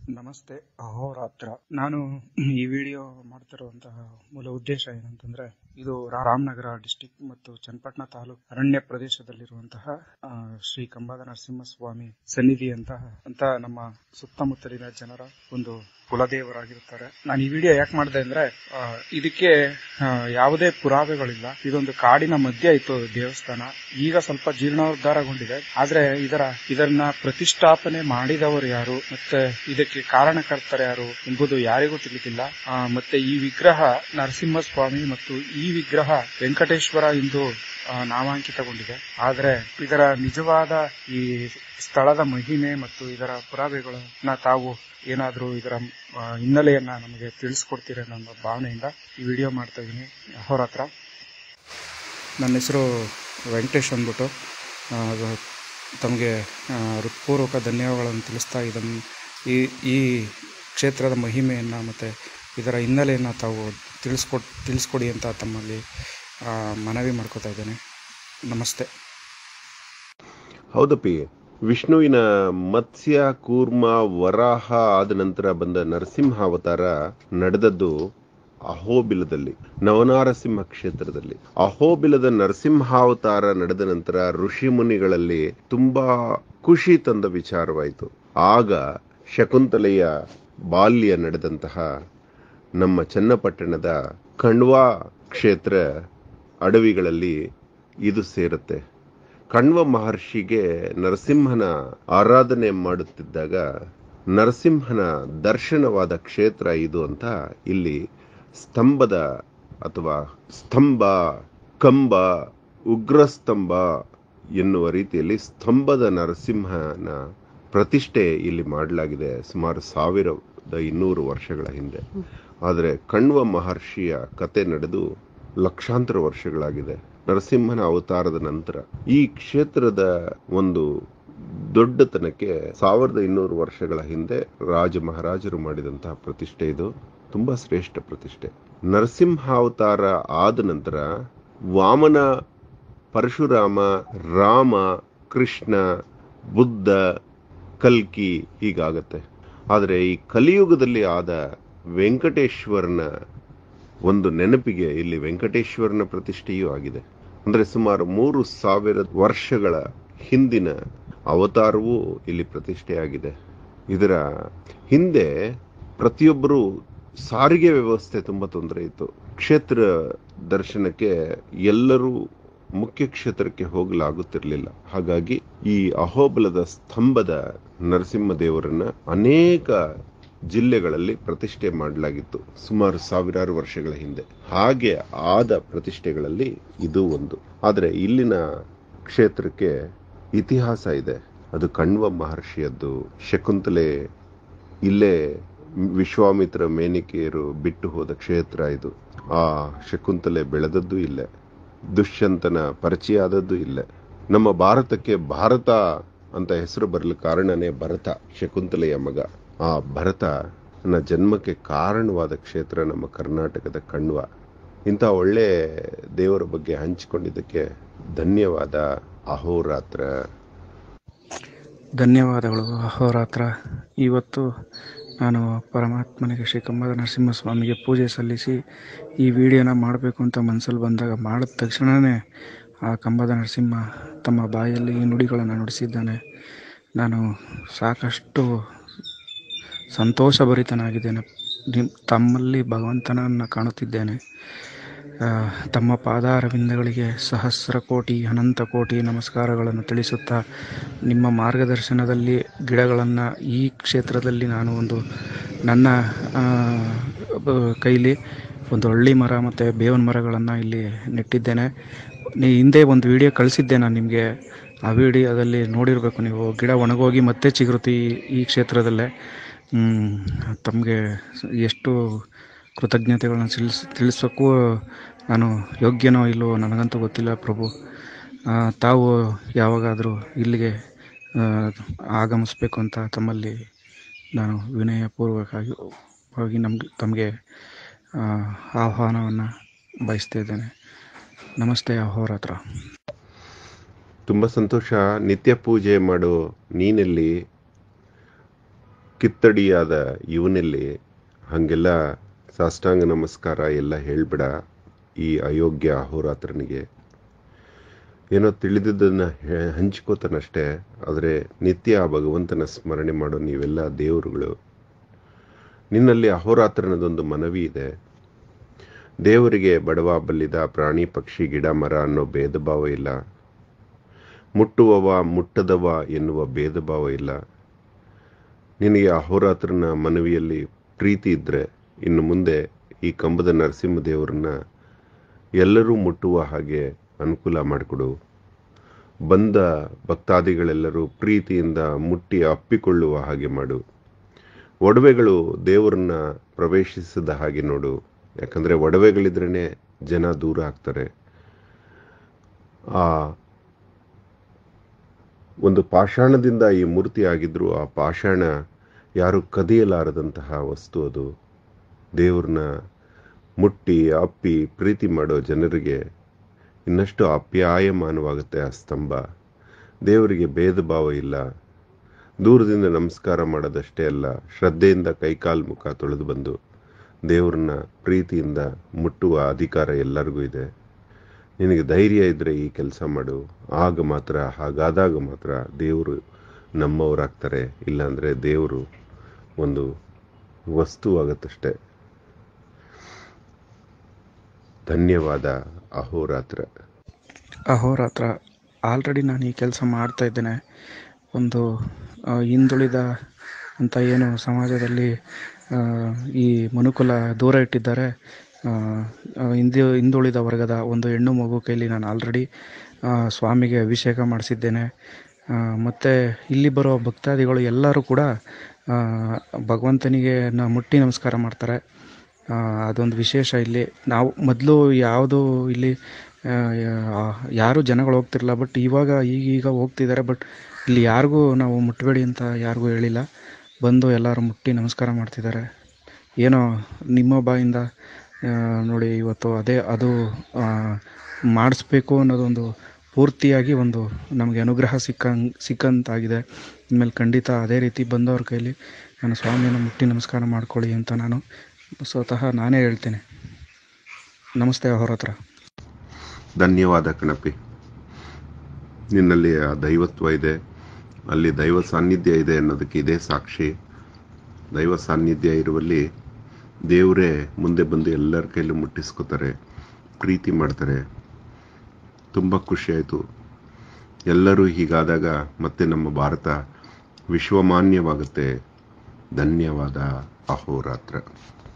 ನಮಸ್ತೆ ಅಹೋರಾತ್ರ ನಾನು ಈ ವಿಡಿಯೋ ಮಾಡ್ತಿರುವಂತಹ ಮೂಲ ಉದ್ದೇಶ ಏನಂತಂದ್ರೆ ಇದು ರಾಮನಗರ ಡಿಸ್ಟಿಕ್ ಮತ್ತು ಚನ್ನಪಟ್ಟಣ ತಾಲೂಕು ಅರಣ್ಯ ಪ್ರದೇಶದಲ್ಲಿರುವಂತಹ ಆ, ಶ್ರೀ ಕಂಬಾದ ನರಸಿಂಹಸ್ವಾಮಿ ಸನ್ನಿಧಿ ಅಂತ ಅಂತ ನಮ್ಮ ಸುತ್ತಮುತ್ತಲಿನ ಜನರ ಒಂದು ಕುಲದೇವರಾಗಿರುತ್ತಾರೆ ನಾನು ಈ ವಿಡಿಯೋ ಯಾಕೆ ಮಾಡಿದೆ ಅಂದ್ರೆ ಆ, ಇದಕ್ಕೆ ಆ, ಯಾವುದೇ ಪುರಾವೆಗಳಿಲ್ಲ ಇದೊಂದು ಕಾಡಿನ ಮಧ್ಯೆ ಇತ್ತು ದೇವಸ್ಥಾನ ಈಗ ಸ್ವಲ್ಪ ಜೀರ್ಣೋದ್ಧಾರಗೊಂಡಿದೆ ಆದ್ರೆ ಇದರ ಇದನ್ನ ಪ್ರತಿಷ್ಠಾಪನೆ ಮಾಡಿದವರು ಯಾರು ಮತ್ತೆ ಇದಕ್ಕೆ ಕಾರಣಕರ್ತರು ಯಾರು ಎಂಬುದು ಯಾರಿಗೂ ತಿಳಿದಿಲ್ಲ ಆ, ಮತ್ತೆ ಈ ವಿಗ್ರಹ ನರಸಿಂಹಸ್ವಾಮಿ ಮತ್ತು ಈ ವಿಗ್ರಹ ವೆಂಕಟೇಶ್ವರ ಎಂದು ಆ, ನಾಮಾಂಕಿತಗೊಂಡಿದೆ ಆದ್ರೆ ಇದರ ನಿಜವಾದ ಈ ಸ್ಥಳದ ಮಹಿಮೆ ಮತ್ತು ಇದರ ಪುರಾವೆಗಳನ್ನ ತಾವು ಏನಾದ್ರೂ ಇದರ ಆ, ಹಿನ್ನೆಲೆಯನ್ನ ನಮಗೆ ತಿಳಿಸ್ಕೊಡ್ತೀರ ನನ್ನ ಭಾವನೆಯಿಂದ ಈ ವಿಡಿಯೋ ಮಾಡ್ತಾ ಇದ್ದೀನಿ ಅಹೋರಾತ್ರ ನನ್ನ ಹೆಸರು ವೆಂಕಟೇಶ್ ಅಂದ್ಬಿಟ್ಟು ಆ, ಅದು ತಮಗೆ ಆ, ಹೃತ್ಪೂರ್ವಕ ಧನ್ಯವಾದಗಳನ್ನು ತಿಳಿಸ್ತಾ ಇದನ್ನು ಈ ಈ ಕ್ಷೇತ್ರದ ಮಹಿಮೆಯನ್ನು ಮತ್ತು ಇದರ ಹಿನ್ನೆಲೆಯನ್ನು ತಾವು ತಿಳಿಸ್ಕೊಟ್ ತಿಳಿಸ್ಕೊಡಿ ಅಂತ ತಮ್ಮಲ್ಲಿ ಆ, ಮನವಿ ಮಾಡ್ಕೋತಾ ಇದ್ದೇನೆ ನಮಸ್ತೆ ಹೌದಪ್ಪಿ ವಿಷ್ಣುವಿನ ಮತ್ಸ್ಯ ಕೂರ್ಮ ವರಾಹ ಆದ ನಂತರ ಬಂದ ನರಸಿಂಹ ಅವತಾರ ನಡೆದದ್ದು ಅಹೋಬಿಲದಲ್ಲಿ ನವನಾರಸಿಂಹ ಕ್ಷೇತ್ರದಲ್ಲಿ ಅಹೋಬಿಲದ ನರಸಿಂಹಾವತಾರ ನಡೆದ ನಂತರ ಋಷಿ ಮುನಿಗಳಲ್ಲಿ ತುಂಬಾ ಖುಷಿ ತಂದ ವಿಚಾರವಾಯಿತು ಆಗ ಶಕುಂತಲೆಯ ಬಾಲ್ಯ ನಡೆದಂತಹ ನಮ್ಮ ಚನ್ನಪಟ್ಟಣದ ಕಣ್ವಾ ಕ್ಷೇತ್ರ ಅಡವಿಗಳಲ್ಲಿ ಇದು ಸೇರುತ್ತೆ ಕಣ್ವ ಮಹರ್ಷಿಗೆ ನರಸಿಂಹನ ಆರಾಧನೆ ಮಾಡುತ್ತಿದ್ದಾಗ ನರಸಿಂಹನ ದರ್ಶನವಾದ ಕ್ಷೇತ್ರ ಇದು ಅಂತ ಇಲ್ಲಿ ಸ್ತಂಭದ ಅಥವಾ ಸ್ತಂಭ ಕಂಬ ಉಗ್ರಸ್ತಂಭ ಎನ್ನುವ ರೀತಿಯಲ್ಲಿ ಸ್ತಂಭದ ನರಸಿಂಹನ ಪ್ರತಿಷ್ಠೆ ಇಲ್ಲಿ ಮಾಡಲಾಗಿದೆ ಸುಮಾರು ಸಾವಿರದ ಇನ್ನೂರು ವರ್ಷಗಳ ಹಿಂದೆ ಆದರೆ ಕಣ್ವ ಮಹರ್ಷಿಯ ಕತೆ ನಡೆದು ಲಕ್ಷಾಂತರ ವರ್ಷಗಳಾಗಿದೆ ನರಸಿಂಹನ ಅವತಾರದ ನಂತರ ಈ ಕ್ಷೇತ್ರದ ಒಂದು ದೊಡ್ಡತನಕ್ಕೆ ಸಾವಿರದ ಇನ್ನೂರು ವರ್ಷಗಳ ಹಿಂದೆ ರಾಜ ಮಹಾರಾಜರು ಮಾಡಿದಂತಹ ಪ್ರತಿಷ್ಠೆ ಇದು ತುಂಬಾ ಶ್ರೇಷ್ಠ ಪ್ರತಿಷ್ಠೆ ನರಸಿಂಹಾವತಾರ ಆದ ನಂತರ ವಾಮನ ಪರಶುರಾಮ ರಾಮ ಕೃಷ್ಣ ಬುದ್ಧ ಕಲ್ಕಿ ಹೀಗಾಗತ್ತೆ ಆದರೆ ಈ ಕಲಿಯುಗದಲ್ಲಿ ಆದ ವೆಂಕಟೇಶ್ವರನ ಒಂದು ನೆನಪಿಗೆ ಇಲ್ಲಿ ವೆಂಕಟೇಶ್ವರನ ಪ್ರತಿಷ್ಠೆಯೂ ಆಗಿದೆ ಅಂದ್ರೆ ಸುಮಾರು ಮೂರು ಸಾವಿರ ವರ್ಷಗಳ ಹಿಂದಿನ ಅವತಾರವೂ ಇಲ್ಲಿ ಪ್ರತಿಷ್ಠೆಯಾಗಿದೆ ಇದರ ಹಿಂದೆ ಪ್ರತಿಯೊಬ್ಬರು ಸಾರಿಗೆ ವ್ಯವಸ್ಥೆ ತುಂಬಾ ತೊಂದರೆ ಇತ್ತು ಕ್ಷೇತ್ರ ದರ್ಶನಕ್ಕೆ ಎಲ್ಲರೂ ಮುಖ್ಯ ಕ್ಷೇತ್ರಕ್ಕೆ ಹೋಗಲಾಗುತ್ತಿರಲಿಲ್ಲ ಹಾಗಾಗಿ ಈ ಅಹೋಬಲದ ಸ್ತಂಭದ ನರಸಿಂಹ ದೇವರನ್ನ ಅನೇಕ ಜಿಲ್ಲೆಗಳಲ್ಲಿ ಪ್ರತಿಷ್ಠೆ ಮಾಡಲಾಗಿತ್ತು ಸುಮಾರು ಸಾವಿರಾರು ವರ್ಷಗಳ ಹಿಂದೆ ಹಾಗೆ ಆದ ಪ್ರತಿಷ್ಠೆಗಳಲ್ಲಿ ಇದು ಒಂದು ಆದರೆ ಇಲ್ಲಿನ ಕ್ಷೇತ್ರಕ್ಕೆ ಇತಿಹಾಸ ಇದೆ ಅದು ಕಣ್ವ ಮಹರ್ಷಿಯದ್ದು ಶಕುಂತಲೆ ಇಲ್ಲೇ ವಿಶ್ವಾಮಿತ್ರ ಮೇನಿಕೆಯರು ಬಿಟ್ಟು ಹೋದ ಕ್ಷೇತ್ರ ಇದು ಆ ಶಕುಂತಲೆ ಬೆಳೆದದ್ದು ಇಲ್ಲೇ ದುಷ್ಯಂತನ ಪರಿಚಯ ಆದದ್ದು ಇಲ್ಲೇ ನಮ್ಮ ಭಾರತಕ್ಕೆ ಭಾರತ ಅಂತ ಹೆಸರು ಬರಲು ಕಾರಣನೇ ಭರತ ಶಕುಂತಲೆಯ ಮಗ ಆ ಭರತನ ಜನ್ಮಕ್ಕೆ ಕಾರಣವಾದ ಕ್ಷೇತ್ರ ನಮ್ಮ ಕರ್ನಾಟಕದ ಕಣ್ವ ಇಂಥ ಒಳ್ಳೆ ದೇವರ ಬಗ್ಗೆ ಹಂಚಿಕೊಂಡಿದ್ದಕ್ಕೆ ಧನ್ಯವಾದ ಅಹೋರಾತ್ರ ಧನ್ಯವಾದಗಳು ಅಹೋರಾತ್ರ ಇವತ್ತು ನಾನು ಪರಮಾತ್ಮನಿಗೆ ಶ್ರೀ ಕಂಬದ ನರಸಿಂಹಸ್ವಾಮಿಗೆ ಪೂಜೆ ಸಲ್ಲಿಸಿ ಈ ವಿಡಿಯೋನ ಮಾಡಬೇಕು ಅಂತ ಮನಸ್ಸಲ್ಲಿ ಬಂದಾಗ ಮಾಡಿದ ತಕ್ಷಣವೇ ಆ ಕಂಬದ ನರಸಿಂಹ ತಮ್ಮ ಬಾಯಲ್ಲಿ ಈ ನುಡಿಗಳನ್ನು ನುಡಿಸಿದ್ದಾನೆ ನಾನು ಸಾಕಷ್ಟು ಸಂತೋಷಭರಿತನಾಗಿದ್ದೇನೆ ನಿಮ್- ತಮ್ಮಲ್ಲಿ ಭಗವಂತನನ್ನು ಕಾಣುತ್ತಿದ್ದೇನೆ ಆ, ತಮ್ಮ ಪಾದಾರವಿಂದಗಳಿಗೆ ಸಹಸ್ರ ಕೋಟಿ ಅನಂತ ಕೋಟಿ ನಮಸ್ಕಾರಗಳನ್ನು ತಿಳಿಸುತ್ತಾ ನಿಮ್ಮ ಮಾರ್ಗದರ್ಶನದಲ್ಲಿ ಗಿಡಗಳನ್ನು ಈ ಕ್ಷೇತ್ರದಲ್ಲಿ ನಾನು ಒಂದು ನನ್ನ ಆ, ಬ- ಕೈಲಿ ಒಂದು ಹಳ್ಳಿ ಮರ ಮತ್ತು ಬೇವಿನ ಮರಗಳನ್ನು ಇಲ್ಲಿ ನೆಟ್ಟಿದ್ದೇನೆ ನೀ ಹಿಂದೆ ಒಂದು ವಿಡಿಯೋ ಕಳಿಸಿದ್ದೆ ನಾನು ನಿಮಗೆ ಆ ವಿಡಿಯೋದಲ್ಲಿ ನೋಡಿರಬೇಕು ನೀವು ಗಿಡ ಒಣಗೋಗಿ ಮತ್ತೆ ಚಿಗುರುತ್ತೆ ಈ ಈ ಕ್ಷೇತ್ರದಲ್ಲೇ ತಮಗೆ ಎಷ್ಟು ಕೃತಜ್ಞತೆಗಳನ್ನ ತಿಳಿಸ್ ತಿಳಿಸೋಕ್ಕೂ ನಾನು ಯೋಗ್ಯನೋ ಇಲ್ಲವೋ ನನಗಂತೂ ಗೊತ್ತಿಲ್ಲ ಪ್ರಭು ಆ, ತಾವು ಯಾವಾಗಾದರೂ ಇಲ್ಲಿಗೆ ಆ, ಆಗಮಿಸ್ಬೇಕು ಅಂತ ತಮ್ಮಲ್ಲಿ ನಾನು ವಿನಯಪೂರ್ವಕವಾಗಿ ಹೋಗಿ ನಮ್ಗೆ ತಮಗೆ ಆಹ್ವಾನವನ್ನು ಬಯಸ್ತಾ ಇದ್ದೇನೆ ನಮಸ್ತೆ ಅಹೋರಾತ್ರ ತುಂಬ ಸಂತೋಷ ನಿತ್ಯ ಪೂಜೆ ಮಾಡೋ ನೀನೆಲ್ಲಿ ಕಿತ್ತಡಿಯಾದ ಇವನಲ್ಲಿ ಹಾಗೆಲ್ಲ ಸಾಷ್ಟಾಂಗ ನಮಸ್ಕಾರ ಎಲ್ಲ ಹೇಳ್ಬೇಡ ಈ ಅಯೋಗ್ಯ ಅಹೋರಾತ್ರನಿಗೆ ಏನೋ ತಿಳಿದಿದ್ದನ್ನು ಹಂಚ್ಕೋತಾನಷ್ಟೇ ಆದರೆ ನಿತ್ಯ ಆ ಭಗವಂತನ ಸ್ಮರಣೆ ಮಾಡೋ ನೀವೆಲ್ಲ ದೇವರುಗಳು ನಿನ್ನಲ್ಲಿ ಅಹೋರಾತ್ರನದೊಂದು ಮನವಿ ಇದೆ ದೇವರಿಗೆ ಬಡವ ಬಲ್ಲಿದ ಪ್ರಾಣಿ ಪಕ್ಷಿ ಗಿಡ ಮರ ಅನ್ನೋ ಭೇದ ಭಾವ ಇಲ್ಲ ಮುಟ್ಟುವವ ಮುಟ್ಟದವ ಎನ್ನುವ ಭೇದ ಭಾವ ಇಲ್ಲ ನಿನಗೆ ಅಹೋರಾತ್ರನ ಮನವಿಯಲ್ಲಿ ಪ್ರೀತಿ ಇದ್ದರೆ ಇನ್ನು ಮುಂದೆ ಈ ಕಂಬದ ನರಸಿಂಹದೇವರನ್ನ ಎಲ್ಲರೂ ಮುಟ್ಟುವ ಹಾಗೆ ಅನುಕೂಲ ಮಾಡಿಕೊಡು ಬಂದ ಭಕ್ತಾದಿಗಳೆಲ್ಲರೂ ಪ್ರೀತಿಯಿಂದ ಮುಟ್ಟಿ ಅಪ್ಪಿಕೊಳ್ಳುವ ಹಾಗೆ ಮಾಡು ಒಡವೆಗಳು ದೇವರನ್ನ ಪ್ರವೇಶಿಸದ ಹಾಗೆ ನೋಡು ಯಾಕಂದರೆ ಒಡವೆಗಳಿದ್ರೇ ಜನ ದೂರ ಆಗ್ತಾರೆ ಆ ಒಂದು ಪಾಷಾಣದಿಂದ ಈ ಮೂರ್ತಿ ಆಗಿದ್ರು ಆ ಪಾಷಾಣ ಯಾರು ಕದಿಯಲಾರದಂತಹ ವಸ್ತು ಅದು ದೇವ್ರನ್ನ ಮುಟ್ಟಿ ಅಪ್ಪಿ ಪ್ರೀತಿ ಮಾಡೋ ಜನರಿಗೆ ಇನ್ನಷ್ಟು ಅಪ್ಯಾಯಮಾನವಾಗುತ್ತೆ ಆ ಸ್ತಂಭ ದೇವರಿಗೆ ಭೇದ ಭಾವ ಇಲ್ಲ ದೂರದಿಂದ ನಮಸ್ಕಾರ ಮಾಡೋದಷ್ಟೇ ಅಲ್ಲ ಶ್ರದ್ಧೆಯಿಂದ ಕೈಕಾಲು ಮುಖ ತೊಳೆದು ಬಂದು ದೇವ್ರನ್ನ ಪ್ರೀತಿಯಿಂದ ಮುಟ್ಟುವ ಅಧಿಕಾರ ಎಲ್ಲರಿಗೂ ಇದೆ ನಿನಗೆ ಧೈರ್ಯ ಇದ್ದರೆ ಈ ಕೆಲಸ ಮಾಡು ಆಗ ಮಾತ್ರ ಹಾಗಾದಾಗ ಮಾತ್ರ ದೇವರು ನಮ್ಮವರಾಗ್ತಾರೆ ಇಲ್ಲಾಂದರೆ ದೇವರು ಒಂದು ವಸ್ತು ಆಗುತ್ತಷ್ಟೆ ಧನ್ಯವಾದ ಅಹೋರಾತ್ರ ಅಹೋರಾತ್ರ ಆಲ್ರೆಡಿ ನಾನು ಈ ಕೆಲಸ ಮಾಡ್ತಾ ಇದ್ದೇನೆ ಒಂದು ಆ, ಹಿಂದುಳಿದ ಅಂತ ಏನು ಸಮಾಜದಲ್ಲಿ ಆ, ಈ ಮನುಕುಲ ದೂರ ಇಟ್ಟಿದ್ದಾರೆ ಆ, ಆ, ಹಿಂದು ಹಿಂದುಳಿದ ವರ್ಗದ ಒಂದು ಹೆಣ್ಣು ಮಗು ಕೈಲಿ ನಾನು ಆಲ್ರೆಡಿ ಸ್ವಾಮಿಗೆ ಅಭಿಷೇಕ ಮಾಡಿಸಿದ್ದೇನೆ ಆ, ಮತ್ತು ಇಲ್ಲಿ ಬರೋ ಭಕ್ತಾದಿಗಳು ಎಲ್ಲರೂ ಕೂಡ ಆ, ಭಗವಂತನಿಗೆ ನ ಮುಟ್ಟಿ ನಮಸ್ಕಾರ ಮಾಡ್ತಾರೆ ಆ, ಅದೊಂದು ವಿಶೇಷ ಇಲ್ಲಿ ನಾವು ಮೊದಲು ಯಾವುದು ಇಲ್ಲಿ ಆ, ಯಾ- ಯಾರು ಜನಗಳು ಹೋಗ್ತಿರಲಿಲ್ಲ ಬಟ್ ಇವಾಗ ಈಗೀಗ ಹೋಗ್ತಿದ್ದಾರೆ ಬಟ್ ಇಲ್ಲಿ ಯಾರಿಗೂ ನಾವು ಮುಟ್ಟಬೇಡಿ ಅಂತ ಯಾರಿಗೂ ಹೇಳಿಲ್ಲ ಬಂದು ಎಲ್ಲರೂ ಮುಟ್ಟಿ ನಮಸ್ಕಾರ ಮಾಡ್ತಿದ್ದಾರೆ ಏನೋ ನಿಮ್ಮ ಬಾಯಿಂದ ಆ, ನೋಡಿ ಇವತ್ತು ಅದೇ ಅದು ಆ, ಮಾಡಿಸ್ಬೇಕು ಅನ್ನೋದೊಂದು ಪೂರ್ತಿಯಾಗಿ ಒಂದು ನಮಗೆ ಅನುಗ್ರಹ ಸಿಕ್ಕಂಗ್ ಸಿಕ್ಕಂತಾಗಿದೆ ಇನ್ಮೇಲೆ ಖಂಡಿತ ಅದೇ ರೀತಿ ಬಂದವ್ರ ಕೈಲಿ ನಾನು ಸ್ವಾಮಿನ ಮುಟ್ಟಿ ನಮಸ್ಕಾರ ಮಾಡ್ಕೊಳ್ಳಿ ಅಂತ ನಾನು ಸ್ವತಃ ನಾನೇ ಹೇಳ್ತೇನೆ ನಮಸ್ತೆ ಅವ್ರ ಹತ್ರ ಧನ್ಯವಾದ ಕಣಪಿ ನಿನ್ನಲ್ಲಿ ಆ ದೈವತ್ವ ಇದೆ ಅಲ್ಲಿ ದೈವ ಸಾನ್ನಿಧ್ಯ ಇದೆ ಅನ್ನೋದಕ್ಕೆ ಇದೇ ಸಾಕ್ಷಿ ದೈವ ಸಾನ್ನಿಧ್ಯ ಇರುವಲ್ಲಿ ದೇವರೇ ಮುಂದೆ ಬಂದು ಎಲ್ಲರ ಕೈಲೂ ಮುಟ್ಟಿಸ್ಕೋತಾರೆ ಪ್ರೀತಿ ಮಾಡ್ತಾರೆ ತುಂಬ ಖುಷಿಯಾಯಿತು ಎಲ್ಲರೂ ಹೀಗಾದಾಗ ಮತ್ತೆ ನಮ್ಮ ಭಾರತ ವಿಶ್ವಮಾನ್ಯವಾಗುತ್ತೆ ಧನ್ಯವಾದ ಅಹೋರಾತ್ರ